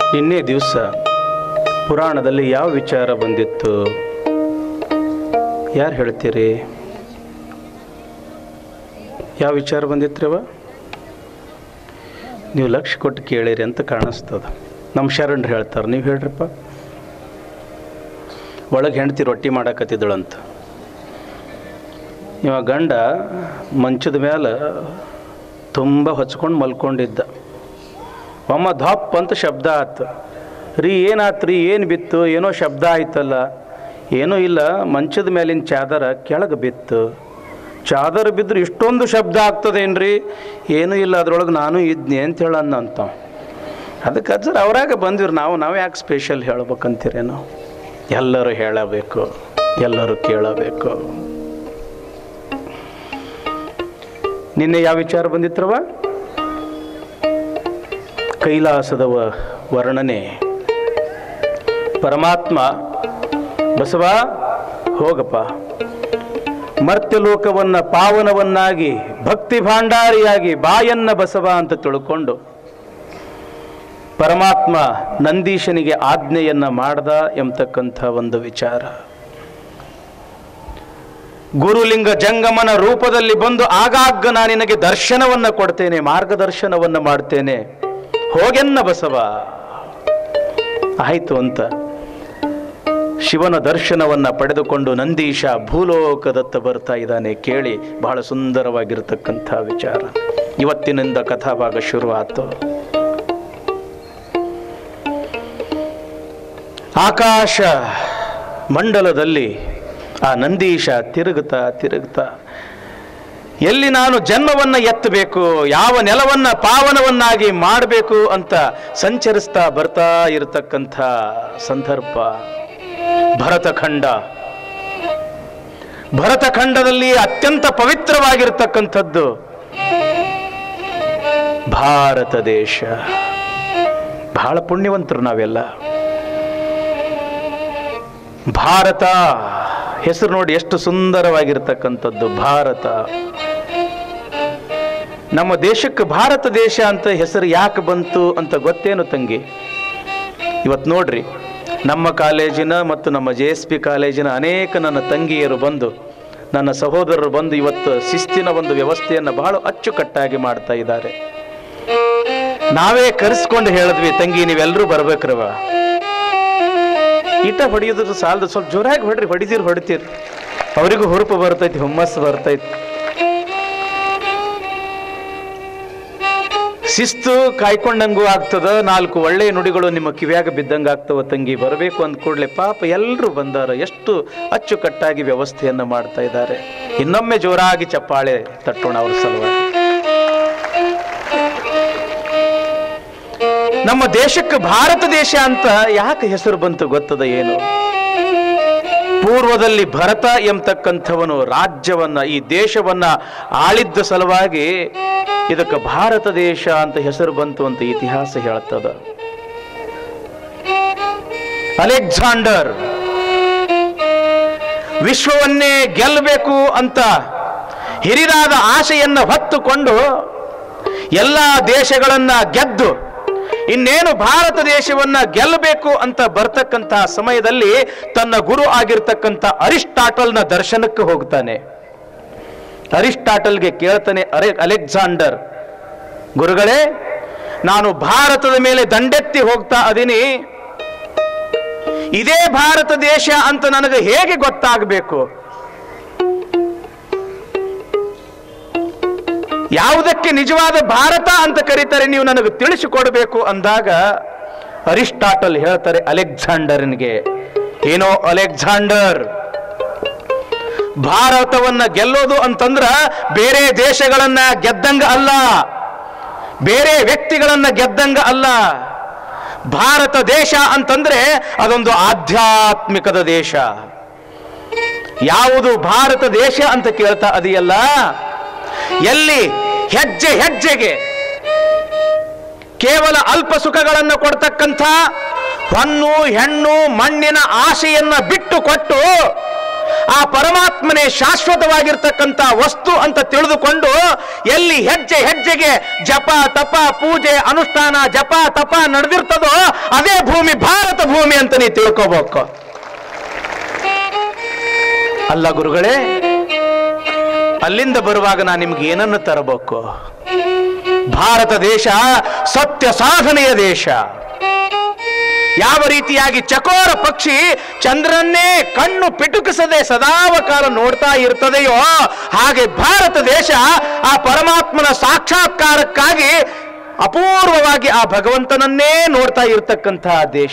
ನಿನ್ನೆ ದಿವಸ ಪುರಾಣದಲ್ಲಿ ಯಾವ ವಿಚಾರ ಬಂದಿತ್ತು ಯಾರು ಹೇಳ್ತೀರಿ ಯಾವ ವಿಚಾರ ಬಂದಿತ್ರಿವ ನೀವು ಲಕ್ಷ್ಯ ಕೊಟ್ಟು ಕೇಳಿರಿ ಅಂತ ಕಾಣಿಸ್ತದ ನಮ್ಮ ಶರಣರು ಹೇಳ್ತಾರೆ ನೀವು ಹೇಳ್ರಪ್ಪ ಒಳಗೆ ಹೆಂಡ್ತಿ ರೊಟ್ಟಿ ಮಾಡಾಕತ್ತಿದ್ದಳಂತ ಇವ ಗಂಡ ಮಂಚದ ಮೇಲೆ ತುಂಬ ಹೊಚ್ಕೊಂಡು ಮಲ್ಕೊಂಡಿದ್ದ ಒಮ್ಮ ಧಪ್ ಅಂತ ಶಬ್ದ ಆತು ರೀ ಏನಾತು ರೀ ಏನು ಬಿತ್ತು ಏನೋ ಶಬ್ದ ಆಯ್ತಲ್ಲ ಏನೂ ಇಲ್ಲ ಮಂಚದ ಮೇಲಿನ ಚಾದರ ಕೆಳಗೆ ಬಿತ್ತು ಚಾದರ ಬಿದ್ದರೆ ಇಷ್ಟೊಂದು ಶಬ್ದ ಆಗ್ತದೇನ್ರಿ ಏನೂ ಇಲ್ಲ ಅದ್ರೊಳಗೆ ನಾನು ಇದ್ನಿ ಅಂತ ಹೇಳನ್ನ ಅಂತ ಅದಕ್ಕೆ ಸರ್ ಅವರಾಗ ಬಂದಿವ್ರಿ ನಾವು ನಾವು ಯಾಕೆ ಸ್ಪೆಷಲ್ ಹೇಳ್ಬೇಕಂತೀರೇನೋ ಎಲ್ಲರೂ ಹೇಳಬೇಕು ಎಲ್ಲರೂ ಕೇಳಬೇಕು ನಿನ್ನೆ ಯಾವ ವಿಚಾರ ಬಂದಿತ್ರವ ಕೈಲಾಸದ ವ- ವರ್ಣನೆ ಪರಮಾತ್ಮ ಬಸವ ಹೋಗಪ್ಪ ಮರ್ತ್ಯಲೋಕವನ್ನ ಪಾವನವನ್ನಾಗಿ ಭಕ್ತಿ ಭಾಂಡಾರಿಯಾಗಿ ಬಾಯನ್ನ ಬಸವ ಅಂತ ತಿಳ್ಕೊಂಡು ಪರಮಾತ್ಮ ನಂದೀಶನಿಗೆ ಆಜ್ಞೆಯನ್ನ ಮಾಡ್ದ ಎಂಬತಕ್ಕಂಥ ಒಂದು ವಿಚಾರ ಗುರುಲಿಂಗ ಜಂಗಮನ ರೂಪದಲ್ಲಿ ಬಂದು ಆಗಾಗ ನಾನು ನಿನಗೆ ದರ್ಶನವನ್ನ ಕೊಡ್ತೇನೆ ಮಾರ್ಗದರ್ಶನವನ್ನ ಮಾಡ್ತೇನೆ ಹೋಗೆನ್ನ ಬಸವ ಆಯ್ತು ಅಂತ ಶಿವನ ದರ್ಶನವನ್ನ ಪಡೆದುಕೊಂಡು ನಂದೀಶ ಭೂಲೋಕದತ್ತ ಬರ್ತಾ ಇದ್ದಾನೆ ಕೇಳಿ ಬಹಳ ಸುಂದರವಾಗಿರತಕ್ಕಂಥ ವಿಚಾರ ಇವತ್ತಿನಿಂದ ಕಥಾಭಾಗ ಶುರುವಾತು ಆಕಾಶ ಮಂಡಲದಲ್ಲಿ ಆ ನಂದೀಶ ತಿರುಗುತ್ತಾ ತಿರುಗುತ್ತಾ ಎಲ್ಲಿ ನಾನು ಜನ್ಮವನ್ನ ಎತ್ತಬೇಕು ಯಾವ ನೆಲವನ್ನ ಪಾವನವನ್ನಾಗಿ ಮಾಡಬೇಕು ಅಂತ ಸಂಚರಿಸ್ತಾ ಬರ್ತಾ ಇರತಕ್ಕಂಥ ಸಂದರ್ಭ ಭರತಖಂಡ ಭರತಖಂಡದಲ್ಲಿ ಅತ್ಯಂತ ಪವಿತ್ರವಾಗಿರ್ತಕ್ಕಂಥದ್ದು ಭಾರತ ದೇಶ ಬಹಳ ಪುಣ್ಯವಂತರು ನಾವೆಲ್ಲ ಭಾರತ ಹೆಸರು ನೋಡಿ ಎಷ್ಟು ಸುಂದರವಾಗಿರ್ತಕ್ಕಂಥದ್ದು ಭಾರತ ನಮ್ಮ ದೇಶಕ್ಕೆ ಭಾರತ ದೇಶ ಅಂತ ಹೆಸರು ಯಾಕೆ ಬಂತು ಅಂತ ಗೊತ್ತೇನು ತಂಗಿ ಇವತ್ತು ನೋಡ್ರಿ ನಮ್ಮ ಕಾಲೇಜಿನ ಮತ್ತು ನಮ್ಮ ಜೆ ಎಸ್ ಪಿ ಕಾಲೇಜಿನ ಅನೇಕ ನನ್ನ ತಂಗಿಯರು ಬಂದು ನನ್ನ ಸಹೋದರರು ಬಂದು ಇವತ್ತು ಶಿಸ್ತಿನ ಒಂದು ವ್ಯವಸ್ಥೆಯನ್ನು ಬಹಳ ಅಚ್ಚುಕಟ್ಟಾಗಿ ಮಾಡ್ತಾ ಇದ್ದಾರೆ ನಾವೇ ಕರೆಸ್ಕೊಂಡು ಹೇಳಿದ್ವಿ ತಂಗಿ ನೀವೆಲ್ಲರೂ ಬರ್ಬೇಕ್ರವ ಈಟ ಹೊಡೆಯೋದ್ರ ಸಾಲದು ಸ್ವಲ್ಪ ಜೋರಾಗಿ ಹೊಡ್ರಿ ಹೊಡಿತೀರಿ ಹೊಡಿತೀರಿ ಅವರಿಗೂ ಹುರುಪು ಬರ್ತೈತಿ ಹುಮ್ಮಸ್ಸು ಬರ್ತೈತಿ ಶಿಸ್ತು ಕಾಯ್ಕೊಂಡಂಗೂ ಆಗ್ತದ ನಾಲ್ಕು ಒಳ್ಳೆಯ ನುಡಿಗಳು ನಿಮ್ಮ ಕಿವ್ಯಾಗ ಬಿದ್ದಂಗ ಆಗ್ತವ ತಂಗಿ ಬರಬೇಕು ಅಂದ ಕೂಡಲೇ ಪಾಪ ಎಲ್ಲರೂ ಬಂದಾರ ಎಷ್ಟು ಅಚ್ಚುಕಟ್ಟಾಗಿ ವ್ಯವಸ್ಥೆಯನ್ನ ಮಾಡ್ತಾ ಇದ್ದಾರೆ ಇನ್ನೊಮ್ಮೆ ಜೋರಾಗಿ ಚಪ್ಪಾಳೆ ತಟ್ಟೋಣ ಅವ್ರ ಸಲುವಾಗಿ ನಮ್ಮ ದೇಶಕ್ಕೆ ಭಾರತ ದೇಶ ಅಂತ ಯಾಕೆ ಹೆಸರು ಬಂತು ಗೊತ್ತದ ಏನು ಪೂರ್ವದಲ್ಲಿ ಭರತ ಎಂಬತಕ್ಕಂಥವನು ರಾಜ್ಯವನ್ನ ಈ ದೇಶವನ್ನ ಆಳಿದ್ದ ಸಲುವಾಗಿ ಇದಕ್ಕೆ ಭಾರತ ದೇಶ ಅಂತ ಹೆಸರು ಬಂತು ಅಂತ ಇತಿಹಾಸ ಹೇಳ್ತದ ಅಲೆಕ್ಸಾಂಡರ್ ವಿಶ್ವವನ್ನೇ ಗೆಲ್ಲಬೇಕು ಅಂತ ಹಿರಿದಾದ ಆಶೆಯನ್ನ ಹೊತ್ತುಕೊಂಡು ಎಲ್ಲ ದೇಶಗಳನ್ನ ಗೆದ್ದು ಇನ್ನೇನು ಭಾರತ ದೇಶವನ್ನ ಗೆಲ್ಲಬೇಕು ಅಂತ ಬರ್ತಕ್ಕಂತಹ ಸಮಯದಲ್ಲಿ ತನ್ನ ಗುರು ಆಗಿರ್ತಕ್ಕಂಥ ಅರಿಸ್ಟಾಟಲ್ನ ದರ್ಶನಕ್ಕೆ ಹೋಗ್ತಾನೆ ಅರಿಸ್ಟಾಟಲ್ಗೆ ಕೇಳ್ತಾನೆ ಅರೆ ಅಲೆಕ್ಸಾಂಡರ್ ಗುರುಗಳೇ ನಾನು ಭಾರತದ ಮೇಲೆ ದಂಡೆತ್ತಿ ಹೋಗ್ತಾ ಅದೀನಿ ಇದೇ ಭಾರತ ದೇಶ ಅಂತ ನನಗೆ ಹೇಗೆ ಗೊತ್ತಾಗಬೇಕು ಯಾವುದಕ್ಕೆ ನಿಜವಾದ ಭಾರತ ಅಂತ ಕರೀತಾರೆ ನೀವು ನನಗೆ ತಿಳಿಸಿಕೊಡಬೇಕು ಅಂದಾಗ ಅರಿಸ್ಟಾಟಲ್ ಹೇಳ್ತಾರೆ ಅಲೆಕ್ಸಾಂಡರ್ನಿಗೆ ಏನೋ ಅಲೆಕ್ಸಾಂಡರ್ ಭಾರತವನ್ನ ಗೆಲ್ಲೋದು ಅಂತಂದ್ರ ಬೇರೆ ದೇಶಗಳನ್ನ ಗೆದ್ದಂಗ ಅಲ್ಲ ಬೇರೆ ವ್ಯಕ್ತಿಗಳನ್ನ ಗೆದ್ದಂಗ ಅಲ್ಲ ಭಾರತ ದೇಶ ಅಂತಂದ್ರೆ ಅದೊಂದು ಆಧ್ಯಾತ್ಮಿಕದ ದೇಶ ಯಾವುದು ಭಾರತ ದೇಶ ಅಂತ ಕೇಳ್ತಾ ಅದೆಯಲ್ಲ ಎಲ್ಲಿ ಹೆಜ್ಜೆ ಹೆಜ್ಜೆಗೆ ಕೇವಲ ಅಲ್ಪ ಸುಖಗಳನ್ನು ಕೊಡ್ತಕ್ಕಂಥ ಹೊನ್ನು ಹೆಣ್ಣು ಮಣ್ಣಿನ ಆಶೆಯನ್ನ ಬಿಟ್ಟು ಕೊಟ್ಟು ಆ ಪರಮಾತ್ಮನೇ ಶಾಶ್ವತವಾಗಿರ್ತಕ್ಕಂಥ ವಸ್ತು ಅಂತ ತಿಳಿದುಕೊಂಡು ಎಲ್ಲಿ ಹೆಜ್ಜೆ ಹೆಜ್ಜೆಗೆ ಜಪ ತಪ ಪೂಜೆ ಅನುಷ್ಠಾನ ಜಪ ತಪ ನಡೆದಿರ್ತದೋ ಅದೇ ಭೂಮಿ ಭಾರತ ಭೂಮಿ ಅಂತ ನೀವು ತಿಳ್ಕೋಬೇಕು ಅಲ್ಲ ಗುರುಗಳೇ ಅಲ್ಲಿಂದ ಬರುವಾಗ ನಾನು ನಿಮ್ಗೆ ಏನನ್ನು ತರಬೇಕು ಭಾರತ ದೇಶ ಸತ್ಯ ಸಾಧನೆಯ ದೇಶ ಯಾವ ರೀತಿಯಾಗಿ ಚಕೋರ ಪಕ್ಷಿ ಚಂದ್ರನ್ನೇ ಕಣ್ಣು ಪಿಟುಕಿಸದೆ ಸದಾವಕಾಲ ನೋಡ್ತಾ ಇರ್ತದೆಯೋ ಹಾಗೆ ಭಾರತ ದೇಶ ಆ ಪರಮಾತ್ಮನ ಸಾಕ್ಷಾತ್ಕಾರಕ್ಕಾಗಿ ಅಪೂರ್ವವಾಗಿ ಆ ಭಗವಂತನನ್ನೇ ನೋಡ್ತಾ ಇರ್ತಕ್ಕಂತಹ ದೇಶ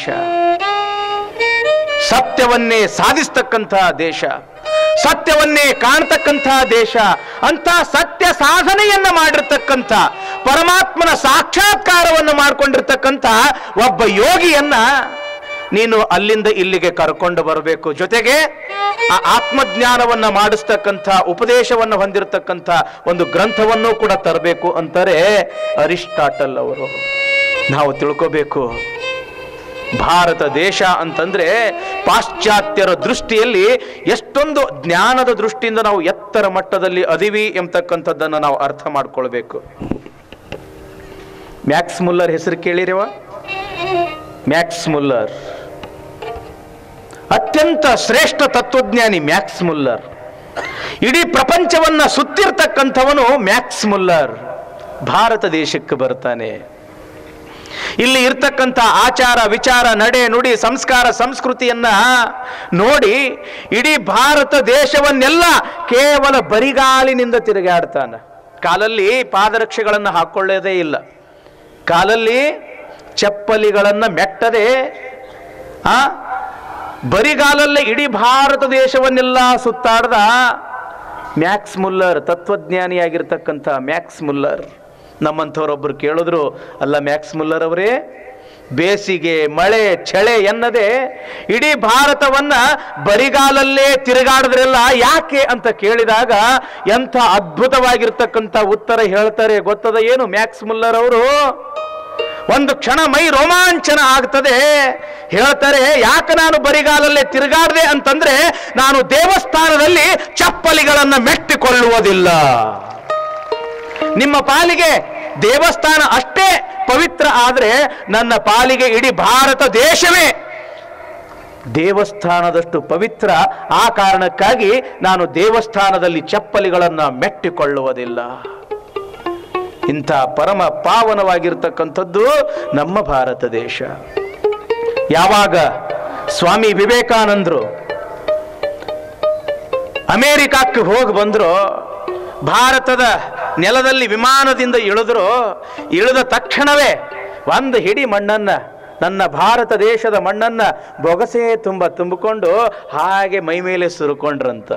ಸತ್ಯವನ್ನೇ ಸಾಧಿಸ್ತಕ್ಕಂತಹ ದೇಶ ಸತ್ಯವನ್ನೇ ಕಾಣ್ತಕ್ಕಂತಹ ದೇಶ ಅಂತ ಸತ್ಯ ಸಾಧನೆಯನ್ನ ಮಾಡಿರ್ತಕ್ಕಂಥ ಪರಮಾತ್ಮನ ಸಾಕ್ಷಾತ್ಕಾರವನ್ನು ಮಾಡಿಕೊಂಡಿರ್ತಕ್ಕಂಥ ಒಬ್ಬ ಯೋಗಿಯನ್ನ ನೀನು ಅಲ್ಲಿಂದ ಇಲ್ಲಿಗೆ ಕರ್ಕೊಂಡು ಬರಬೇಕು ಜೊತೆಗೆ ಆ ಆತ್ಮಜ್ಞಾನವನ್ನ ಮಾಡಿಸ್ತಕ್ಕಂಥ ಉಪದೇಶವನ್ನು ಹೊಂದಿರತಕ್ಕಂಥ ಒಂದು ಗ್ರಂಥವನ್ನು ಕೂಡ ತರಬೇಕು ಅಂತಾರೆ ಅರಿಸ್ಟಾಟಲ್ ಅವರು ನಾವು ತಿಳ್ಕೋಬೇಕು ಭಾರತ ದೇಶ ಅಂತಂದ್ರೆ ಪಾಶ್ಚಾತ್ಯರ ದೃಷ್ಟಿಯಲ್ಲಿ ಎಷ್ಟೊಂದು ಜ್ಞಾನದ ದೃಷ್ಟಿಯಿಂದ ನಾವು ಎತ್ತರ ಮಟ್ಟದಲ್ಲಿ ಅದಿವಿ ಎಂಬತಕ್ಕಂಥದ್ದನ್ನು ನಾವು ಅರ್ಥ ಮಾಡ್ಕೊಳ್ಬೇಕು ಮ್ಯಾಕ್ಸ್ ಮುಲ್ಲರ್ ಹೆಸರು ಕೇಳಿರಿವ ಮ್ಯಾಕ್ಸ್ ಮುಲ್ಲರ್ ಅತ್ಯಂತ ಶ್ರೇಷ್ಠ ತತ್ವಜ್ಞಾನಿ ಮ್ಯಾಕ್ಸ್ ಮುಲ್ಲರ್ ಇಡೀ ಪ್ರಪಂಚವನ್ನ ಸುತ್ತಿರ್ತಕ್ಕಂಥವನು ಮ್ಯಾಕ್ಸ್ ಮುಲ್ಲರ್ ಭಾರತ ದೇಶಕ್ಕೆ ಬರ್ತಾನೆ ಇಲ್ಲಿ ಇರ್ತಕ್ಕಂಥ ಆಚಾರ ವಿಚಾರ ನಡೆ ನುಡಿ ಸಂಸ್ಕಾರ ಸಂಸ್ಕೃತಿಯನ್ನ ನೋಡಿ ಇಡೀ ಭಾರತ ದೇಶವನ್ನೆಲ್ಲ ಕೇವಲ ಬರಿಗಾಲಿನಿಂದ ತಿರುಗಾಡ್ತಾನ ಕಾಲಲ್ಲಿ ಪಾದರಕ್ಷೆಗಳನ್ನು ಹಾಕೊಳ್ಳೋದೇ ಇಲ್ಲ ಕಾಲಲ್ಲಿ ಚಪ್ಪಲಿಗಳನ್ನ ಮೆಟ್ಟದೆ ಆ ಬರಿಗಾಲಲ್ಲೇ ಇಡೀ ಭಾರತ ದೇಶವನ್ನೆಲ್ಲ ಸುತ್ತಾಡ್ದ ಮ್ಯಾಕ್ಸ್ ಮುಲ್ಲರ್ ತತ್ವಜ್ಞಾನಿಯಾಗಿರ್ತಕ್ಕಂಥ ಮ್ಯಾಕ್ಸ್ ಮುಲ್ಲರ್ ನಮ್ಮಂಥವ್ರೊಬ್ಬರು ಕೇಳಿದ್ರು ಅಲ್ಲ ಮ್ಯಾಕ್ಸ್ ಮುಲ್ಲರ್ ಅವರೇ ಬೇಸಿಗೆ ಮಳೆ ಚಳೆ ಎನ್ನದೆ ಇಡೀ ಭಾರತವನ್ನ ಬರಿಗಾಲಲ್ಲೇ ತಿರುಗಾಡಿದ್ರಲ್ಲ ಯಾಕೆ ಅಂತ ಕೇಳಿದಾಗ ಎಂಥ ಅದ್ಭುತವಾಗಿರ್ತಕ್ಕಂಥ ಉತ್ತರ ಹೇಳ್ತಾರೆ ಗೊತ್ತದ ಏನು ಮ್ಯಾಕ್ಸ್ ಮುಲ್ಲರ್ ಅವರು ಒಂದು ಕ್ಷಣ ಮೈ ರೋಮಾಂಚನ ಆಗ್ತದೆ ಹೇಳ್ತಾರೆ ಯಾಕೆ ನಾನು ಬರಿಗಾಲಲ್ಲೇ ತಿರುಗಾಡದೆ ಅಂತಂದ್ರೆ ನಾನು ದೇವಸ್ಥಾನದಲ್ಲಿ ಚಪ್ಪಲಿಗಳನ್ನ ಮೆಟ್ಟಿಕೊಳ್ಳುವುದಿಲ್ಲ ನಿಮ್ಮ ಪಾಲಿಗೆ ದೇವಸ್ಥಾನ ಅಷ್ಟೇ ಪವಿತ್ರ ಆದ್ರೆ ನನ್ನ ಪಾಲಿಗೆ ಇಡೀ ಭಾರತ ದೇಶವೇ ದೇವಸ್ಥಾನದಷ್ಟು ಪವಿತ್ರ ಆ ಕಾರಣಕ್ಕಾಗಿ ನಾನು ದೇವಸ್ಥಾನದಲ್ಲಿ ಚಪ್ಪಲಿಗಳನ್ನ ಮೆಟ್ಟಿಕೊಳ್ಳುವುದಿಲ್ಲ ಇಂಥ ಪರಮ ಪಾವನವಾಗಿರ್ತಕ್ಕಂಥದ್ದು ನಮ್ಮ ಭಾರತ ದೇಶ ಯಾವಾಗ ಸ್ವಾಮಿ ವಿವೇಕಾನಂದರು ಅಮೇರಿಕಕ್ಕೆ ಹೋಗಿ ಬಂದ್ರು ಭಾರತದ ನೆಲದಲ್ಲಿ ವಿಮಾನದಿಂದ ಇಳಿದ್ರು ಇಳಿದ ತಕ್ಷಣವೇ ಒಂದು ಹಿಡಿ ಮಣ್ಣನ್ನ ನನ್ನ ಭಾರತ ದೇಶದ ಮಣ್ಣನ್ನ ಬೊಗಸೆ ತುಂಬ ತುಂಬಿಕೊಂಡು ಹಾಗೆ ಮೈ ಮೇಲೆ ಸುರುಕೊಂಡ್ರಂತ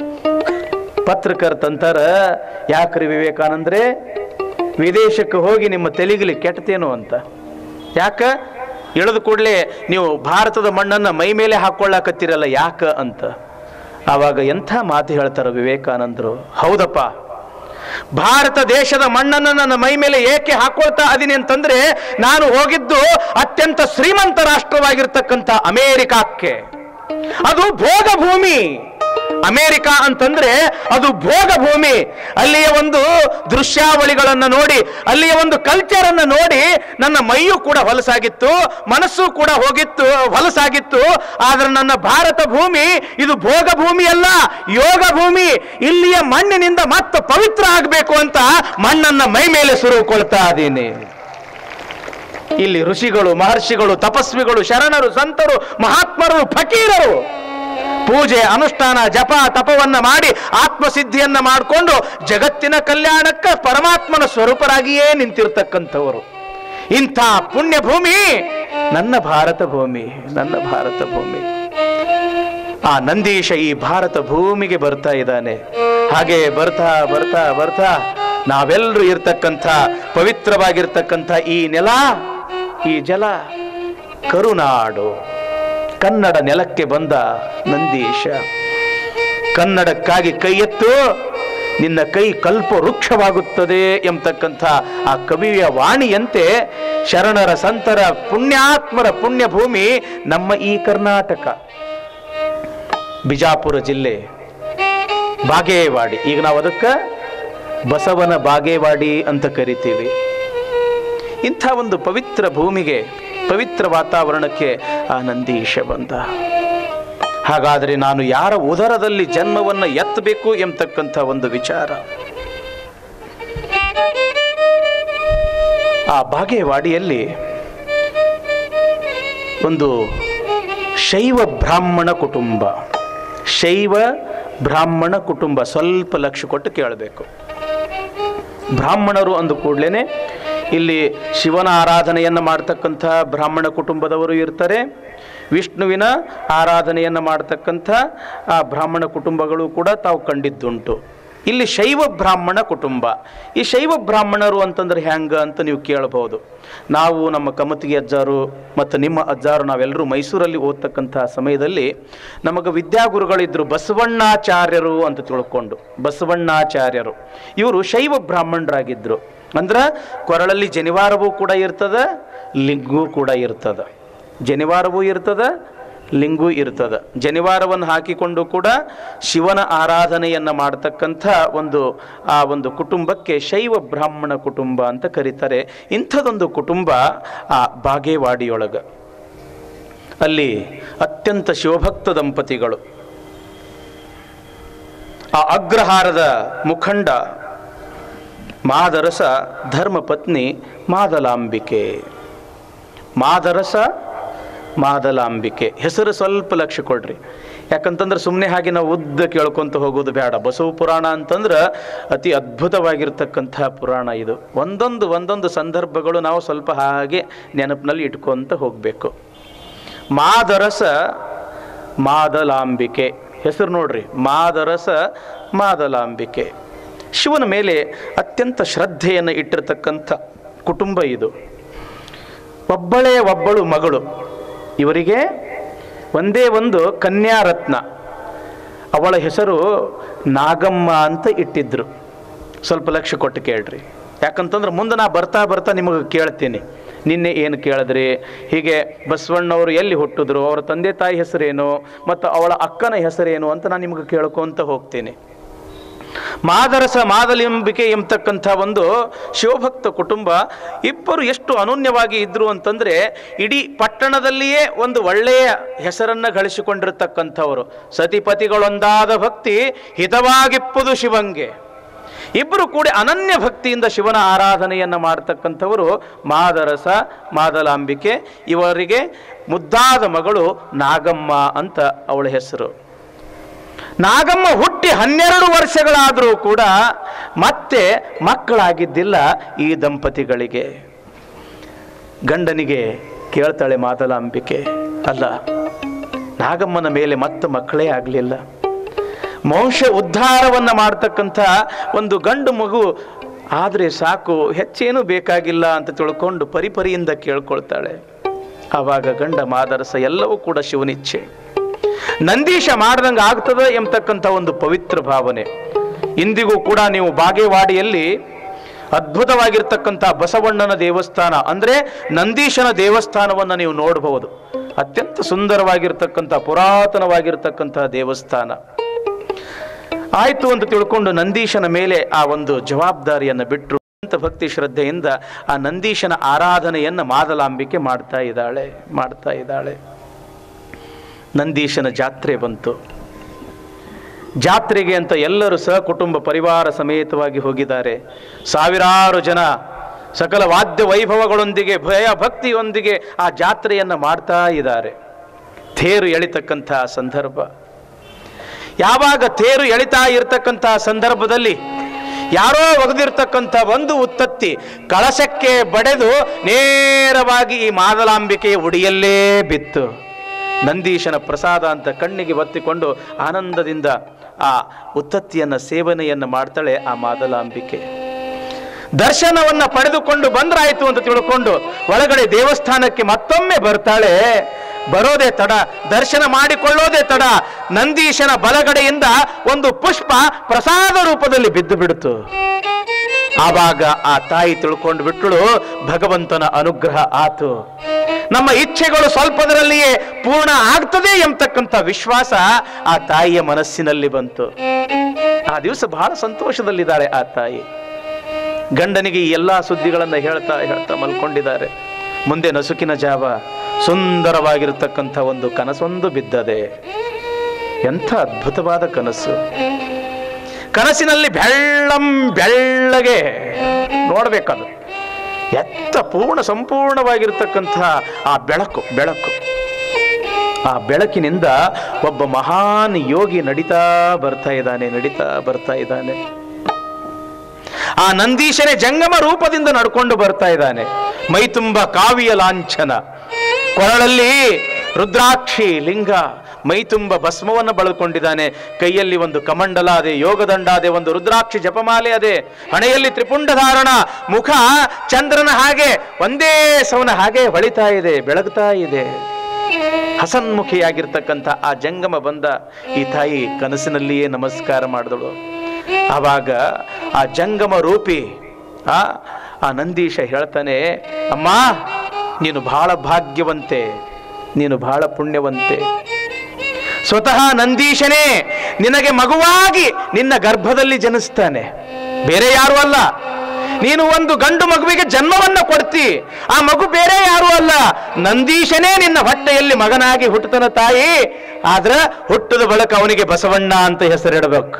ಪತ್ರಕರ್ತಂತಾರ ಯಾಕ್ರಿ ವಿವೇಕಾನಂದ್ರೆ ವಿದೇಶಕ್ಕೆ ಹೋಗಿ ನಿಮ್ಮ ತೆಲಿಗಲಿ ಕೆಟ್ಟತೇನು ಅಂತ ಯಾಕ ಇಳಿದ ಕೂಡಲೇ ನೀವು ಭಾರತದ ಮಣ್ಣನ್ನ ಮೈ ಮೇಲೆ ಹಾಕೊಳ್ಳಾಕತ್ತೀರಲ್ಲ ಯಾಕ ಅಂತ ಆವಾಗ ಎಂಥ ಮಾತು ಹೇಳ್ತಾರ ವಿವೇಕಾನಂದರು ಹೌದಪ್ಪ ಭಾರತ ದೇಶದ ಮಣ್ಣನ್ನು ನನ್ನ ಮೈ ಮೇಲೆ ಏಕೆ ಹಾಕೊಳ್ತಾ ಅದೀನಿ ಅಂತಂದ್ರೆ ನಾನು ಹೋಗಿದ್ದು ಅತ್ಯಂತ ಶ್ರೀಮಂತ ರಾಷ್ಟ್ರವಾಗಿರ್ತಕ್ಕಂಥ ಅಮೇರಿಕಾಕ್ಕೆ ಅದು ಭೋಗ ಭೂಮಿ ಅಮೇರಿಕ ಅಂತಂದ್ರೆ ಅದು ಭೋಗ ಭೂಮಿ ಅಲ್ಲಿಯ ಒಂದು ದೃಶ್ಯಾವಳಿಗಳನ್ನ ನೋಡಿ ಅಲ್ಲಿಯ ಒಂದು ಕಲ್ಚರ್ ಅನ್ನ ನೋಡಿ ನನ್ನ ಮೈಯು ಕೂಡ ಹೊಲಸಾಗಿತ್ತು ಮನಸ್ಸು ಕೂಡ ಹೋಗಿತ್ತು ಹೊಲಸಾಗಿತ್ತು ಆದ್ರೆ ನನ್ನ ಭಾರತ ಭೂಮಿ ಇದು ಭೋಗ ಭೂಮಿ ಅಲ್ಲ ಯೋಗ ಭೂಮಿ ಇಲ್ಲಿಯ ಮಣ್ಣಿನಿಂದ ಮತ್ತೆ ಪವಿತ್ರ ಆಗಬೇಕು ಅಂತ ಮಣ್ಣನ್ನ ಮೈ ಮೇಲೆ ಸುರುಕೊಳ್ತಾ ಇದ್ದೀನಿ ಇಲ್ಲಿ ಋಷಿಗಳು ಮಹರ್ಷಿಗಳು ತಪಸ್ವಿಗಳು ಶರಣರು ಸಂತರು ಮಹಾತ್ಮರು ಫಕೀರರು ಪೂಜೆ ಅನುಷ್ಠಾನ ಜಪ ತಪವನ್ನ ಮಾಡಿ ಆತ್ಮಸಿದ್ಧಿಯನ್ನ ಮಾಡಿಕೊಂಡು ಜಗತ್ತಿನ ಕಲ್ಯಾಣಕ್ಕೆ ಪರಮಾತ್ಮನ ಸ್ವರೂಪರಾಗಿಯೇ ನಿಂತಿರ್ತಕ್ಕಂಥವರು ಇಂಥ ಪುಣ್ಯ ಭೂಮಿ ನನ್ನ ಭಾರತ ಭೂಮಿ ನನ್ನ ಭಾರತ ಭೂಮಿ ಆ ನಂದೀಶ ಈ ಭಾರತ ಭೂಮಿಗೆ ಬರ್ತಾ ಇದ್ದಾನೆ ಹಾಗೆ ಬರ್ತಾ ಬರ್ತಾ ಬರ್ತಾ ನಾವೆಲ್ಲರೂ ಇರ್ತಕ್ಕಂಥ ಪವಿತ್ರವಾಗಿರ್ತಕ್ಕಂಥ ಈ ನೆಲ ಈ ಜಲ ಕರುನಾಡು ಕನ್ನಡ ನೆಲಕ್ಕೆ ಬಂದ ನಂದೀಶ ಕನ್ನಡಕ್ಕಾಗಿ ಕೈ ಎತ್ತು ನಿನ್ನ ಕೈ ಕಲ್ಪ ವೃಕ್ಷವಾಗುತ್ತದೆ ಎಂಬತಕ್ಕಂಥ ಆ ಕವಿಯ ವಾಣಿಯಂತೆ ಶರಣರ ಸಂತರ ಪುಣ್ಯಾತ್ಮರ ಪುಣ್ಯ ಭೂಮಿ ನಮ್ಮ ಈ ಕರ್ನಾಟಕ ಬಿಜಾಪುರ ಜಿಲ್ಲೆ ಬಾಗೇವಾಡಿ ಈಗ ನಾವು ಅದಕ್ಕೆ ಬಸವನ ಬಾಗೇವಾಡಿ ಅಂತ ಕರಿತೀವಿ ಇಂಥ ಒಂದು ಪವಿತ್ರ ಭೂಮಿಗೆ ಪವಿತ್ರ ವಾತಾವರಣಕ್ಕೆ ಆ ನಂದೀಶ ಬಂದ ಹಾಗಾದರೆ ನಾನು ಯಾರ ಉದರದಲ್ಲಿ ಜನ್ಮವನ್ನು ಎತ್ತಬೇಕು ಎಂಬತಕ್ಕಂಥ ಒಂದು ವಿಚಾರ ಆ ಬಾಗೇವಾಡಿಯಲ್ಲಿ ಒಂದು ಶೈವ ಬ್ರಾಹ್ಮಣ ಕುಟುಂಬ ಶೈವ ಬ್ರಾಹ್ಮಣ ಕುಟುಂಬ ಸ್ವಲ್ಪ ಲಕ್ಷ ಕೊಟ್ಟು ಕೇಳಬೇಕು ಬ್ರಾಹ್ಮಣರು ಅಂದ ಕೂಡಲೇ ಇಲ್ಲಿ ಶಿವನ ಆರಾಧನೆಯನ್ನು ಮಾಡ್ತಕ್ಕಂಥ ಬ್ರಾಹ್ಮಣ ಕುಟುಂಬದವರು ಇರ್ತಾರೆ ವಿಷ್ಣುವಿನ ಆರಾಧನೆಯನ್ನು ಮಾಡ್ತಕ್ಕಂಥ ಆ ಬ್ರಾಹ್ಮಣ ಕುಟುಂಬಗಳು ಕೂಡ ತಾವು ಕಂಡಿದ್ದುಂಟು ಇಲ್ಲಿ ಶೈವ ಬ್ರಾಹ್ಮಣ ಕುಟುಂಬ ಈ ಶೈವ ಬ್ರಾಹ್ಮಣರು ಅಂತಂದ್ರೆ ಹೆಂಗ ಅಂತ ನೀವು ಕೇಳಬಹುದು ನಾವು ನಮ್ಮ ಕಮತಿಗೆ ಅಜ್ಜಾರು ಮತ್ತು ನಿಮ್ಮ ಅಜ್ಜಾರು ನಾವೆಲ್ಲರೂ ಮೈಸೂರಲ್ಲಿ ಓದ್ತಕ್ಕಂಥ ಸಮಯದಲ್ಲಿ ನಮಗೆ ವಿದ್ಯಾಗುರುಗಳಿದ್ರು ಬಸವಣ್ಣಾಚಾರ್ಯರು ಅಂತ ತಿಳ್ಕೊಂಡು ಬಸವಣ್ಣಾಚಾರ್ಯರು ಇವರು ಶೈವ ಬ್ರಾಹ್ಮಣರಾಗಿದ್ದರು ಅಂದ್ರೆ ಕೊರಳಲ್ಲಿ ಜನಿವಾರವೂ ಕೂಡ ಇರ್ತದ ಲಿಂಗೂ ಕೂಡ ಇರ್ತದ ಜನಿವಾರವೂ ಇರ್ತದ ಲಿಂಗು ಇರ್ತದ ಜನಿವಾರವನ್ನು ಹಾಕಿಕೊಂಡು ಕೂಡ ಶಿವನ ಆರಾಧನೆಯನ್ನು ಮಾಡ್ತಕ್ಕಂಥ ಒಂದು ಆ ಒಂದು ಕುಟುಂಬಕ್ಕೆ ಶೈವ ಬ್ರಾಹ್ಮಣ ಕುಟುಂಬ ಅಂತ ಕರೀತಾರೆ ಇಂಥದೊಂದು ಕುಟುಂಬ ಆ ಬಾಗೇವಾಡಿಯೊಳಗ ಅಲ್ಲಿ ಅತ್ಯಂತ ಶಿವಭಕ್ತ ದಂಪತಿಗಳು ಆ ಅಗ್ರಹಾರದ ಮುಖಂಡ ಮಾದರಸ ಧರ್ಮಪತ್ನಿ ಮಾದಲಾಂಬಿಕೆ ಮಾದರಸ ಮಾದಲಾಂಬಿಕೆ ಹೆಸರು ಸ್ವಲ್ಪ ಲಕ್ಷ್ಯ ಕೊಡ್ರಿ ಯಾಕಂತಂದ್ರೆ ಸುಮ್ಮನೆ ಹಾಗೆ ನಾವು ಉದ್ದ ಕೇಳ್ಕೊಂತ ಹೋಗೋದು ಬೇಡ ಬಸವ ಪುರಾಣ ಅಂತಂದ್ರೆ ಅತಿ ಅದ್ಭುತವಾಗಿರ್ತಕ್ಕಂಥ ಪುರಾಣ ಇದು ಒಂದೊಂದು ಒಂದೊಂದು ಸಂದರ್ಭಗಳು ನಾವು ಸ್ವಲ್ಪ ಹಾಗೆ ನೆನಪಿನಲ್ಲಿ ಇಟ್ಕೊಂತ ಹೋಗಬೇಕು ಮಾದರಸ ಮಾದಲಾಂಬಿಕೆ ಹೆಸರು ನೋಡ್ರಿ ಮಾದರಸ ಮಾದಲಾಂಬಿಕೆ ಶಿವನ ಮೇಲೆ ಅತ್ಯಂತ ಶ್ರದ್ಧೆಯನ್ನು ಇಟ್ಟಿರ್ತಕ್ಕಂಥ ಕುಟುಂಬ ಇದು ಒಬ್ಬಳೇ ಒಬ್ಬಳು ಮಗಳು ಇವರಿಗೆ ಒಂದೇ ಒಂದು ಕನ್ಯಾರತ್ನ ಅವಳ ಹೆಸರು ನಾಗಮ್ಮ ಅಂತ ಇಟ್ಟಿದ್ರು ಸ್ವಲ್ಪ ಲಕ್ಷ್ಯ ಕೊಟ್ಟು ಕೇಳ್ರಿ ಯಾಕಂತಂದ್ರೆ ಮುಂದೆ ನಾ ಬರ್ತಾ ಬರ್ತಾ ನಿಮಗೆ ಕೇಳ್ತೀನಿ ನಿನ್ನೆ ಏನು ಕೇಳಿದ್ರಿ ಹೀಗೆ ಬಸವಣ್ಣವರು ಎಲ್ಲಿ ಹುಟ್ಟಿದ್ರು ಅವರ ತಂದೆ ತಾಯಿ ಹೆಸರೇನು ಮತ್ತು ಅವಳ ಅಕ್ಕನ ಹೆಸರೇನು ಅಂತ ನಾನು ನಿಮಗೆ ಕೇಳ್ಕೊಂತ ಹೋಗ್ತೀನಿ ಮಾದರಸ ಮಾದಲಿಂಬಿಕೆ ಎಂಬತಕ್ಕಂಥ ಒಂದು ಶಿವಭಕ್ತ ಕುಟುಂಬ ಇಬ್ಬರು ಎಷ್ಟು ಅನೂನ್ಯವಾಗಿ ಇದ್ರು ಅಂತಂದ್ರೆ ಇಡೀ ಪಟ್ಟಣದಲ್ಲಿಯೇ ಒಂದು ಒಳ್ಳೆಯ ಹೆಸರನ್ನ ಗಳಿಸಿಕೊಂಡಿರ್ತಕ್ಕಂಥವರು ಸತಿಪತಿಗಳೊಂದಾದ ಭಕ್ತಿ ಹಿತವಾಗಿಪ್ಪುದು ಶಿವಂಗೆ ಇಬ್ಬರು ಕೂಡ ಅನನ್ಯ ಭಕ್ತಿಯಿಂದ ಶಿವನ ಆರಾಧನೆಯನ್ನು ಮಾಡ್ತಕ್ಕಂಥವರು ಮಾದರಸ ಮಾದಲಾಂಬಿಕೆ ಇವರಿಗೆ ಮುದ್ದಾದ ಮಗಳು ನಾಗಮ್ಮ ಅಂತ ಅವಳ ಹೆಸರು ನಾಗಮ್ಮ ಹುಟ್ಟಿ ಹನ್ನೆರಡು ವರ್ಷಗಳಾದರೂ ಕೂಡ ಮತ್ತೆ ಮಕ್ಕಳಾಗಿದ್ದಿಲ್ಲ ಈ ದಂಪತಿಗಳಿಗೆ ಗಂಡನಿಗೆ ಕೇಳ್ತಾಳೆ ಮಾದಲಾಂಬಿಕೆ ಅಲ್ಲ ನಾಗಮ್ಮನ ಮೇಲೆ ಮತ್ತೆ ಮಕ್ಕಳೇ ಆಗಲಿಲ್ಲ ವಂಶ ಉದ್ಧಾರವನ್ನು ಮಾಡ್ತಕ್ಕಂಥ ಒಂದು ಗಂಡು ಮಗು ಆದರೆ ಸಾಕು ಹೆಚ್ಚೇನೂ ಬೇಕಾಗಿಲ್ಲ ಅಂತ ತಿಳ್ಕೊಂಡು ಪರಿಪರಿಯಿಂದ ಕೇಳ್ಕೊಳ್ತಾಳೆ ಆವಾಗ ಗಂಡ ಮಾದರಸ ಎಲ್ಲವೂ ಕೂಡ ಶಿವನಿಚ್ಛೆ ನಂದೀಶ ಮಾಡ್ದಂಗೆ ಆಗ್ತದ ಎಂಬತಕ್ಕಂಥ ಒಂದು ಪವಿತ್ರ ಭಾವನೆ ಇಂದಿಗೂ ಕೂಡ ನೀವು ಬಾಗೇವಾಡಿಯಲ್ಲಿ ಅದ್ಭುತವಾಗಿರ್ತಕ್ಕಂಥ ಬಸವಣ್ಣನ ದೇವಸ್ಥಾನ ಅಂದರೆ ನಂದೀಶನ ದೇವಸ್ಥಾನವನ್ನು ನೀವು ನೋಡಬಹುದು ಅತ್ಯಂತ ಸುಂದರವಾಗಿರ್ತಕ್ಕಂಥ ಪುರಾತನವಾಗಿರ್ತಕ್ಕಂಥ ದೇವಸ್ಥಾನ ಆಯಿತು ಅಂತ ತಿಳ್ಕೊಂಡು ನಂದೀಶನ ಮೇಲೆ ಆ ಒಂದು ಜವಾಬ್ದಾರಿಯನ್ನು ಬಿಟ್ಟರು ಅಂತ ಭಕ್ತಿ ಶ್ರದ್ಧೆಯಿಂದ ಆ ನಂದೀಶನ ಆರಾಧನೆಯನ್ನು ಮಾದಲಾಂಬಿಕೆ ಮಾಡ್ತಾ ಇದ್ದಾಳೆ ಮಾಡ್ತಾ ಇದ್ದಾಳೆ ನಂದೀಶನ ಜಾತ್ರೆ ಬಂತು ಜಾತ್ರೆಗೆ ಅಂತ ಎಲ್ಲರೂ ಸಹ ಕುಟುಂಬ ಪರಿವಾರ ಸಮೇತವಾಗಿ ಹೋಗಿದ್ದಾರೆ ಸಾವಿರಾರು ಜನ ಸಕಲ ವಾದ್ಯ ವೈಭವಗಳೊಂದಿಗೆ ಭಯ ಭಕ್ತಿಯೊಂದಿಗೆ ಆ ಜಾತ್ರೆಯನ್ನು ಮಾಡ್ತಾ ಇದ್ದಾರೆ ತೇರು ಎಳಿತಕ್ಕಂಥ ಸಂದರ್ಭ ಯಾವಾಗ ತೇರು ಎಳಿತಾ ಇರತಕ್ಕಂಥ ಸಂದರ್ಭದಲ್ಲಿ ಯಾರೋ ಒಗೆದಿರ್ತಕ್ಕಂಥ ಒಂದು ಉತ್ತತ್ತಿ ಕಳಶಕ್ಕೆ ಬಡೆದು ನೇರವಾಗಿ ಈ ಮಾದಲಾಂಬಿಕೆಯ ಉಡಿಯಲ್ಲೇ ಬಿತ್ತು ನಂದೀಶನ ಪ್ರಸಾದ ಅಂತ ಕಣ್ಣಿಗೆ ಬತ್ತಿಕೊಂಡು ಆನಂದದಿಂದ ಆ ಉತ್ತತ್ತಿಯನ್ನ ಸೇವನೆಯನ್ನು ಮಾಡ್ತಾಳೆ ಆ ಮಾದಲಾಂಬಿಕೆ ದರ್ಶನವನ್ನ ಪಡೆದುಕೊಂಡು ಬಂದ್ರಾಯ್ತು ಅಂತ ತಿಳ್ಕೊಂಡು ಒಳಗಡೆ ದೇವಸ್ಥಾನಕ್ಕೆ ಮತ್ತೊಮ್ಮೆ ಬರ್ತಾಳೆ ಬರೋದೇ ತಡ ದರ್ಶನ ಮಾಡಿಕೊಳ್ಳೋದೇ ತಡ ನಂದೀಶನ ಬಲಗಡೆಯಿಂದ ಒಂದು ಪುಷ್ಪ ಪ್ರಸಾದ ರೂಪದಲ್ಲಿ ಬಿದ್ದು ಬಿಡ್ತು ಆವಾಗ ಆ ತಾಯಿ ತಿಳ್ಕೊಂಡು ಬಿಟ್ಟಳು ಭಗವಂತನ ಅನುಗ್ರಹ ಆತು ನಮ್ಮ ಇಚ್ಛೆಗಳು ಸ್ವಲ್ಪದರಲ್ಲಿಯೇ ಪೂರ್ಣ ಆಗ್ತದೆ ಎಂಬತಕ್ಕಂಥ ವಿಶ್ವಾಸ ಆ ತಾಯಿಯ ಮನಸ್ಸಿನಲ್ಲಿ ಬಂತು ಆ ದಿವಸ ಬಹಳ ಸಂತೋಷದಲ್ಲಿದ್ದಾಳೆ ಆ ತಾಯಿ ಗಂಡನಿಗೆ ಈ ಎಲ್ಲಾ ಸುದ್ದಿಗಳನ್ನ ಹೇಳ್ತಾ ಹೇಳ್ತಾ ಮಲ್ಕೊಂಡಿದ್ದಾರೆ ಮುಂದೆ ನಸುಕಿನ ಜಾವ ಸುಂದರವಾಗಿರತಕ್ಕಂಥ ಒಂದು ಕನಸೊಂದು ಬಿದ್ದದೆ ಎಂಥ ಅದ್ಭುತವಾದ ಕನಸು ಕನಸಿನಲ್ಲಿ ಬೆಳ್ಳಂ ಬೆಳ್ಳಗೆ ನೋಡ್ಬೇಕದು ಎತ್ತ ಪೂರ್ಣ ಸಂಪೂರ್ಣವಾಗಿರ್ತಕ್ಕಂಥ ಆ ಬೆಳಕು ಬೆಳಕು ಆ ಬೆಳಕಿನಿಂದ ಒಬ್ಬ ಮಹಾನ್ ಯೋಗಿ ನಡೀತಾ ಬರ್ತಾ ಇದ್ದಾನೆ ನಡೀತಾ ಬರ್ತಾ ಇದ್ದಾನೆ ಆ ನಂದೀಶನೇ ಜಂಗಮ ರೂಪದಿಂದ ನಡ್ಕೊಂಡು ಬರ್ತಾ ಇದ್ದಾನೆ ಮೈ ತುಂಬ ಕಾವಿಯ ಲಾಂಛನ ಕೊರಳಲ್ಲಿ ರುದ್ರಾಕ್ಷಿ ಲಿಂಗ ಮೈ ತುಂಬ ಭಸ್ಮವನ್ನು ಬಳಕೊಂಡಿದ್ದಾನೆ ಕೈಯಲ್ಲಿ ಒಂದು ಕಮಂಡಲ ಅದೇ ಯೋಗದಂಡ ಅದೇ ಒಂದು ರುದ್ರಾಕ್ಷಿ ಜಪಮಾಲೆ ಅದೇ ಹಣೆಯಲ್ಲಿ ತ್ರಿಪುಂಡ ಧಾರಣ ಮುಖ ಚಂದ್ರನ ಹಾಗೆ ಒಂದೇ ಸವನ ಹಾಗೆ ಹೊಳಿತಾ ಇದೆ ಬೆಳಗ್ತಾ ಇದೆ ಹಸನ್ಮುಖಿಯಾಗಿರ್ತಕ್ಕಂಥ ಆ ಜಂಗಮ ಬಂದ ಈ ತಾಯಿ ಕನಸಿನಲ್ಲಿಯೇ ನಮಸ್ಕಾರ ಮಾಡಿದಳು ಆವಾಗ ಆ ಜಂಗಮ ರೂಪಿ ಆ ಆ ನಂದೀಶ ಹೇಳ್ತಾನೆ ಅಮ್ಮ ನೀನು ಬಹಳ ಭಾಗ್ಯವಂತೆ ನೀನು ಬಹಳ ಪುಣ್ಯವಂತೆ ಸ್ವತಃ ನಂದೀಶನೇ ನಿನಗೆ ಮಗುವಾಗಿ ನಿನ್ನ ಗರ್ಭದಲ್ಲಿ ಜನಿಸ್ತಾನೆ ಬೇರೆ ಯಾರು ಅಲ್ಲ ನೀನು ಒಂದು ಗಂಡು ಮಗುವಿಗೆ ಜನ್ಮವನ್ನ ಕೊಡ್ತಿ ಆ ಮಗು ಬೇರೆ ಯಾರು ಅಲ್ಲ ನಂದೀಶನೇ ನಿನ್ನ ಹೊಟ್ಟೆಯಲ್ಲಿ ಮಗನಾಗಿ ಹುಟ್ಟುತ್ತನ ತಾಯಿ ಆದ್ರ ಹುಟ್ಟದ ಬಳಿಕ ಅವನಿಗೆ ಬಸವಣ್ಣ ಅಂತ ಹೆಸರಿಡಬೇಕು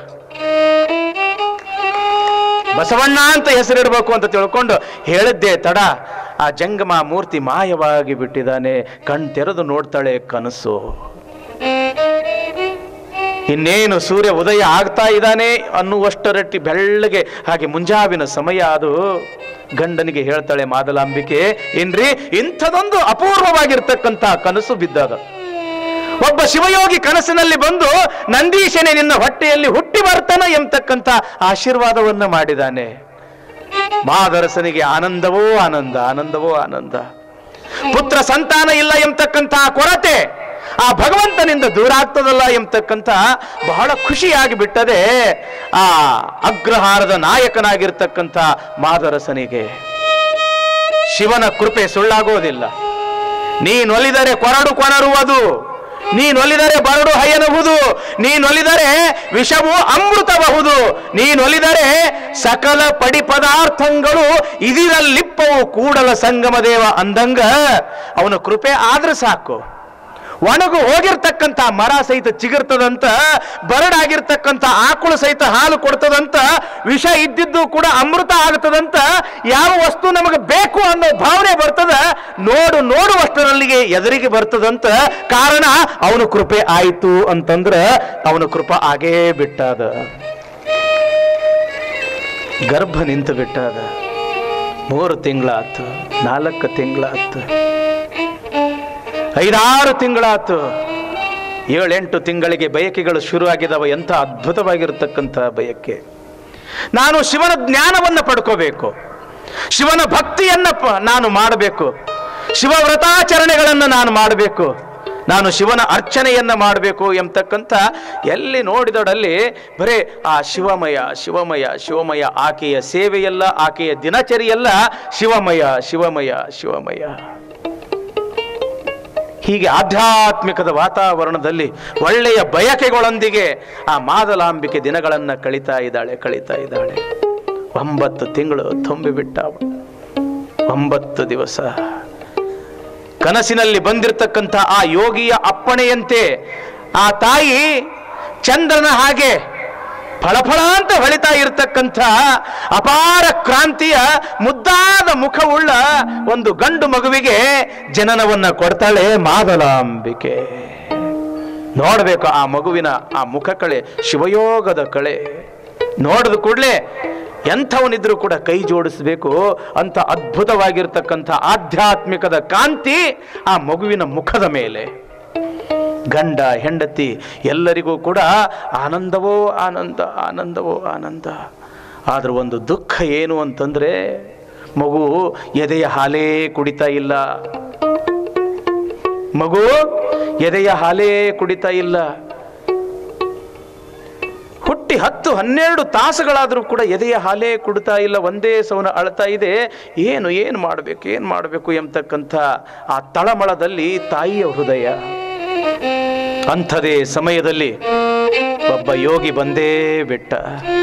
ಬಸವಣ್ಣ ಅಂತ ಹೆಸರಿಡಬೇಕು ಅಂತ ತಿಳ್ಕೊಂಡು ಹೇಳಿದ್ದೆ ತಡ ಆ ಜಂಗಮ ಮೂರ್ತಿ ಮಾಯವಾಗಿ ಬಿಟ್ಟಿದ್ದಾನೆ ಕಣ್ ತೆರೆದು ನೋಡ್ತಾಳೆ ಕನಸು ಇನ್ನೇನು ಸೂರ್ಯ ಉದಯ ಆಗ್ತಾ ಇದ್ದಾನೆ ಅನ್ನುವಷ್ಟರಟ್ಟಿ ಬೆಳ್ಳಗೆ ಹಾಗೆ ಮುಂಜಾವಿನ ಸಮಯ ಅದು ಗಂಡನಿಗೆ ಹೇಳ್ತಾಳೆ ಮಾದಲಾಂಬಿಕೆ ಏನ್ರಿ ಇಂಥದೊಂದು ಅಪೂರ್ವವಾಗಿರ್ತಕ್ಕಂಥ ಕನಸು ಬಿದ್ದಾಗ ಒಬ್ಬ ಶಿವಯೋಗಿ ಕನಸಿನಲ್ಲಿ ಬಂದು ನಂದೀಶನೇ ನಿನ್ನ ಹೊಟ್ಟೆಯಲ್ಲಿ ಹುಟ್ಟಿ ಬರ್ತಾನ ಎಂಬತಕ್ಕಂಥ ಆಶೀರ್ವಾದವನ್ನ ಮಾಡಿದಾನೆ ಮಾದರಸನಿಗೆ ಆನಂದವೋ ಆನಂದ ಆನಂದವೋ ಆನಂದ ಪುತ್ರ ಸಂತಾನ ಇಲ್ಲ ಎಂಬತಕ್ಕಂಥ ಕೊರತೆ ಆ ಭಗವಂತನಿಂದ ದೂರ ಆಗ್ತದಲ್ಲ ಎಂಬತಕ್ಕಂಥ ಬಹಳ ಖುಷಿಯಾಗಿ ಬಿಟ್ಟದೆ ಆ ಅಗ್ರಹಾರದ ನಾಯಕನಾಗಿರ್ತಕ್ಕಂಥ ಮಾದರಸನಿಗೆ ಶಿವನ ಕೃಪೆ ಸುಳ್ಳಾಗೋದಿಲ್ಲ ನೀನೊಲಿದರೆ ಕೊರಡು ಕೊನರುವುದು ನೀನೊಲಿದರೆ ಬರಡು ಹಯನುವುದು ನೀನೊಲಿದರೆ ವಿಷವು ಅಮೃತಬಹುದು ನೀನೊಲಿದರೆ ಸಕಲ ಪಡಿ ಪದಾರ್ಥಗಳು ಇದಿರಲ್ಲಿಪ್ಪವು ಕೂಡಲ ಸಂಗಮ ದೇವ ಅಂದಂಗ ಅವನ ಕೃಪೆ ಆದ್ರೆ ಸಾಕು ಒಣಗು ಹೋಗಿರ್ತಕ್ಕಂಥ ಮರ ಸಹಿತ ಚಿಗುರ್ತದಂತ ಬರಡಾಗಿರ್ತಕ್ಕಂಥ ಆಕಳು ಸಹಿತ ಹಾಲು ಕೊಡ್ತದಂತ ವಿಷ ಇದ್ದಿದ್ದು ಕೂಡ ಅಮೃತ ಆಗ್ತದಂತ ಯಾವ ವಸ್ತು ನಮಗೆ ಬೇಕು ಅನ್ನೋ ಭಾವನೆ ಬರ್ತದ ನೋಡು ನೋಡುವಷ್ಟರಲ್ಲಿಗೆ ಎದುರಿಗೆ ಬರ್ತದಂತ ಕಾರಣ ಅವನು ಕೃಪೆ ಆಯಿತು ಅಂತಂದ್ರ ಅವನ ಕೃಪ ಆಗೇ ಬಿಟ್ಟಾದ ಗರ್ಭ ನಿಂತು ಬಿಟ್ಟಾದ ಮೂರು ತಿಂಗಳಾತು ನಾಲ್ಕು ತಿಂಗಳಾತು ಐದಾರು ತಿಂಗಳಾತು ಏಳೆಂಟು ತಿಂಗಳಿಗೆ ಬಯಕೆಗಳು ಶುರುವಾಗಿದ್ದಾವೆ ಎಂಥ ಅದ್ಭುತವಾಗಿರತಕ್ಕಂಥ ಬಯಕೆ ನಾನು ಶಿವನ ಜ್ಞಾನವನ್ನು ಪಡ್ಕೋಬೇಕು ಶಿವನ ಭಕ್ತಿಯನ್ನ ಪ- ನಾನು ಮಾಡಬೇಕು ಶಿವ ವ್ರತಾಚರಣೆಗಳನ್ನು ನಾನು ಮಾಡಬೇಕು ನಾನು ಶಿವನ ಅರ್ಚನೆಯನ್ನ ಮಾಡಬೇಕು ಎಂಬತಕ್ಕಂಥ ಎಲ್ಲಿ ನೋಡಿದಡಲ್ಲಿ ಬರೇ ಆ ಶಿವಮಯ ಶಿವಮಯ ಶಿವಮಯ ಆಕೆಯ ಸೇವೆಯಲ್ಲ ಆಕೆಯ ದಿನಚರಿಯಲ್ಲ ಶಿವಮಯ ಶಿವಮಯ ಶಿವಮಯ ಹೀಗೆ ಆಧ್ಯಾತ್ಮಿಕದ ವಾತಾವರಣದಲ್ಲಿ ಒಳ್ಳೆಯ ಬಯಕೆಗಳೊಂದಿಗೆ ಆ ಮಾದಲಾಂಬಿಕೆ ದಿನಗಳನ್ನು ಕಳೀತಾ ಇದ್ದಾಳೆ ಕಳೀತಾ ಇದ್ದಾಳೆ ಒಂಬತ್ತು ತಿಂಗಳು ತುಂಬಿಬಿಟ್ಟ ಒಂಬತ್ತು ದಿವಸ ಕನಸಿನಲ್ಲಿ ಬಂದಿರತಕ್ಕಂಥ ಆ ಯೋಗಿಯ ಅಪ್ಪಣೆಯಂತೆ ಆ ತಾಯಿ ಚಂದ್ರನ ಹಾಗೆ ಫಳಫಳ ಅಂತ ಹೊಳಿತಾ ಇರತಕ್ಕಂಥ ಅಪಾರ ಕ್ರಾಂತಿಯ ಮುದ್ದಾದ ಮುಖವುಳ್ಳ ಒಂದು ಗಂಡು ಮಗುವಿಗೆ ಜನನವನ್ನ ಕೊಡ್ತಾಳೆ ಮಾದಲಾಂಬಿಕೆ ನೋಡಬೇಕು ಆ ಮಗುವಿನ ಆ ಮುಖ ಕಳೆ ಶಿವಯೋಗದ ಕಳೆ ನೋಡಿದ ಕೂಡಲೇ ಎಂಥವನಿದ್ರೂ ಕೂಡ ಕೈ ಜೋಡಿಸಬೇಕು ಅಂತ ಅದ್ಭುತವಾಗಿರ್ತಕ್ಕಂಥ ಆಧ್ಯಾತ್ಮಿಕದ ಕಾಂತಿ ಆ ಮಗುವಿನ ಮುಖದ ಮೇಲೆ ಗಂಡ ಹೆಂಡತಿ ಎಲ್ಲರಿಗೂ ಕೂಡ ಆನಂದವೋ ಆನಂದ ಆನಂದವೋ ಆನಂದ ಆದ್ರೆ ಒಂದು ದುಃಖ ಏನು ಅಂತಂದ್ರೆ ಮಗು ಎದೆಯ ಹಾಲೇ ಕುಡಿತಾ ಇಲ್ಲ ಮಗು ಎದೆಯ ಹಾಲೇ ಕುಡಿತಾ ಇಲ್ಲ ಹುಟ್ಟಿ ಹುಟ್ಟಿ ಹತ್ತು ಹನ್ನೆರಡು ತಾಸುಗಳಾದರೂ ಕೂಡ ಎದೆಯ ಹಾಲೇ ಕುಡ್ತಾ ಇಲ್ಲ ಒಂದೇ ಸೌನ ಅಳ್ತಾ ಇದೆ ಏನು ಏನು ಮಾಡಬೇಕು ಏನು ಮಾಡಬೇಕು ಎಂಬತಕ್ಕಂಥ ಆ ತಳಮಳದಲ್ಲಿ ತಾಯಿಯ ಹೃದಯ ಅಂಥದೇ ಸಮಯದಲ್ಲಿ ಒಬ್ಬ ಯೋಗಿ ಬಂದೇ ಬಿಟ್ಟ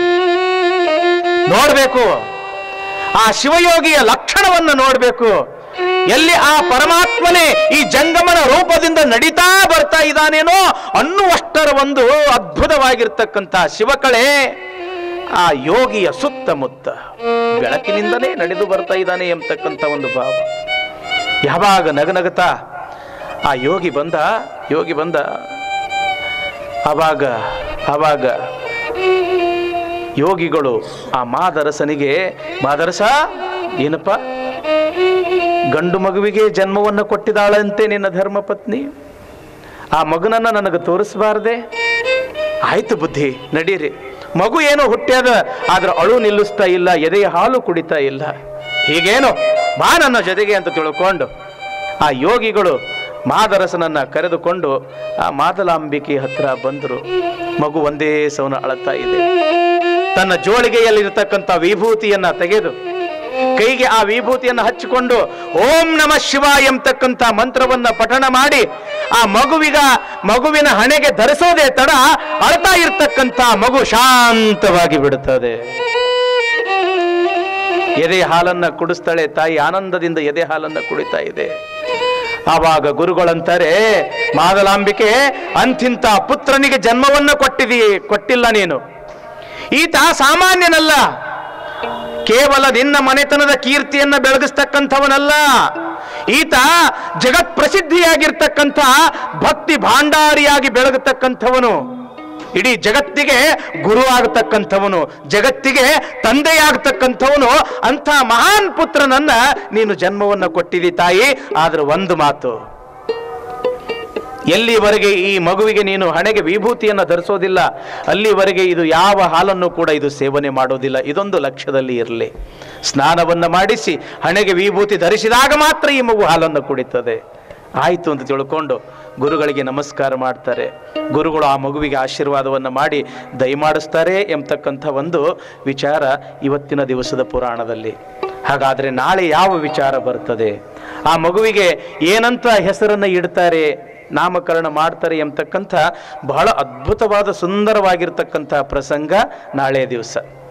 ನೋಡಬೇಕು ಆ ಶಿವಯೋಗಿಯ ಲಕ್ಷಣವನ್ನು ನೋಡಬೇಕು ಎಲ್ಲಿ ಆ ಪರಮಾತ್ಮನೇ ಈ ಜಂಗಮನ ರೂಪದಿಂದ ನಡೀತಾ ಬರ್ತಾ ಇದ್ದಾನೇನೋ ಅನ್ನುವಷ್ಟರ ಒಂದು ಅದ್ಭುತವಾಗಿರ್ತಕ್ಕಂಥ ಶಿವಕಳೆ ಆ ಯೋಗಿಯ ಸುತ್ತಮುತ್ತ ಬೆಳಕಿನಿಂದಲೇ ನಡೆದು ಬರ್ತಾ ಇದ್ದಾನೆ ಎಂಬತಕ್ಕಂಥ ಒಂದು ಭಾವ ಯಾವಾಗ ನಗನಗತಾ ಆ ಯೋಗಿ ಬಂದ ಯೋಗಿ ಬಂದ ಆವಾಗ ಆವಾಗ ಯೋಗಿಗಳು ಆ ಮಾದರಸನಿಗೆ ಮಾದರಸ ಏನಪ್ಪ ಗಂಡು ಮಗುವಿಗೆ ಜನ್ಮವನ್ನು ಕೊಟ್ಟಿದ್ದಾಳಂತೆ ನಿನ್ನ ಧರ್ಮಪತ್ನಿ ಆ ಮಗನನ್ನ ನನಗೆ ತೋರಿಸಬಾರ್ದೆ ಆಯ್ತು ಬುದ್ಧಿ ನಡೀರಿ ಮಗು ಏನೋ ಹುಟ್ಟ್ಯಾದ ಆದ್ರೆ ಅಳು ನಿಲ್ಲಿಸ್ತಾ ಇಲ್ಲ ಎದೆಯ ಹಾಲು ಕುಡಿತಾ ಇಲ್ಲ ಹೀಗೇನೋ ಬಾ ನನ್ನ ಜೊತೆಗೆ ಅಂತ ತಿಳ್ಕೊಂಡು ಆ ಯೋಗಿಗಳು ಮಾದರಸನನ್ನ ಕರೆದುಕೊಂಡು ಆ ಮಾದಲಾಂಬಿಕೆ ಹತ್ರ ಬಂದರು ಮಗು ಒಂದೇ ಸೌನ ಅಳತಾ ಇದೆ ತನ್ನ ಜೋಳಿಗೆಯಲ್ಲಿರತಕ್ಕಂಥ ವಿಭೂತಿಯನ್ನ ತೆಗೆದು ಕೈಗೆ ಆ ವಿಭೂತಿಯನ್ನು ಹಚ್ಚಿಕೊಂಡು ಓಂ ನಮ ಶಿವ ಎಂಬತಕ್ಕಂಥ ಮಂತ್ರವನ್ನ ಪಠಣ ಮಾಡಿ ಆ ಮಗುವಿಗ ಮಗುವಿನ ಹಣೆಗೆ ಧರಿಸೋದೇ ತಡ ಅಳ್ತಾ ಇರ್ತಕ್ಕಂಥ ಮಗು ಶಾಂತವಾಗಿ ಬಿಡುತ್ತದೆ ಎದೆ ಹಾಲನ್ನ ಕುಡಿಸ್ತಾಳೆ ತಾಯಿ ಆನಂದದಿಂದ ಎದೆ ಹಾಲನ್ನ ಕುಡಿತಾ ಇದೆ ಆವಾಗ ಗುರುಗಳಂತಾರೆ ಮಾದಲಾಂಬಿಕೆ ಅಂತಿಂತ ಪುತ್ರನಿಗೆ ಜನ್ಮವನ್ನ ಕೊಟ್ಟಿದಿ ಕೊಟ್ಟಿಲ್ಲ ನೀನು ಈತ ಸಾಮಾನ್ಯನಲ್ಲ ಕೇವಲ ನಿನ್ನ ಮನೆತನದ ಕೀರ್ತಿಯನ್ನ ಬೆಳಗಿಸ್ತಕ್ಕಂಥವನಲ್ಲ ಈತ ಜಗತ್ ಪ್ರಸಿದ್ಧಿಯಾಗಿರ್ತಕ್ಕಂಥ ಭಕ್ತಿ ಭಾಂಡಾರಿಯಾಗಿ ಬೆಳಗತಕ್ಕಂಥವನು ಇಡೀ ಜಗತ್ತಿಗೆ ಗುರು ಆಗತಕ್ಕಂಥವನು ಜಗತ್ತಿಗೆ ತಂದೆಯಾಗತಕ್ಕಂಥವನು ಅಂಥ ಮಹಾನ್ ಪುತ್ರನನ್ನ ನೀನು ಜನ್ಮವನ್ನ ಕೊಟ್ಟಿದಿ ತಾಯಿ ಆದ್ರೆ ಒಂದು ಮಾತು ಎಲ್ಲಿವರೆಗೆ ಈ ಮಗುವಿಗೆ ನೀನು ಹಣೆಗೆ ವಿಭೂತಿಯನ್ನು ಧರಿಸೋದಿಲ್ಲ ಅಲ್ಲಿವರೆಗೆ ಇದು ಯಾವ ಹಾಲನ್ನು ಕೂಡ ಇದು ಸೇವನೆ ಮಾಡೋದಿಲ್ಲ ಇದೊಂದು ಲಕ್ಷ್ಯದಲ್ಲಿ ಇರಲಿ ಸ್ನಾನವನ್ನು ಮಾಡಿಸಿ ಹಣೆಗೆ ವಿಭೂತಿ ಧರಿಸಿದಾಗ ಮಾತ್ರ ಈ ಮಗು ಹಾಲನ್ನು ಕುಡಿತದೆ ಆಯಿತು ಅಂತ ತಿಳ್ಕೊಂಡು ಗುರುಗಳಿಗೆ ನಮಸ್ಕಾರ ಮಾಡ್ತಾರೆ ಗುರುಗಳು ಆ ಮಗುವಿಗೆ ಆಶೀರ್ವಾದವನ್ನು ಮಾಡಿ ದಯಮಾಡಿಸ್ತಾರೆ ಎಂಬತಕ್ಕಂಥ ಒಂದು ವಿಚಾರ ಇವತ್ತಿನ ದಿವಸದ ಪುರಾಣದಲ್ಲಿ ಹಾಗಾದರೆ ನಾಳೆ ಯಾವ ವಿಚಾರ ಬರ್ತದೆ ಆ ಮಗುವಿಗೆ ಏನಂತ ಹೆಸರನ್ನು ಇಡ್ತಾರೆ ನಾಮಕರಣ ಮಾಡ್ತಾರೆ ಎಂಬತಕ್ಕಂಥ ಬಹಳ ಅದ್ಭುತವಾದ ಸುಂದರವಾಗಿರ್ತಕ್ಕಂಥ ಪ್ರಸಂಗ ನಾಳೆ ದಿವಸ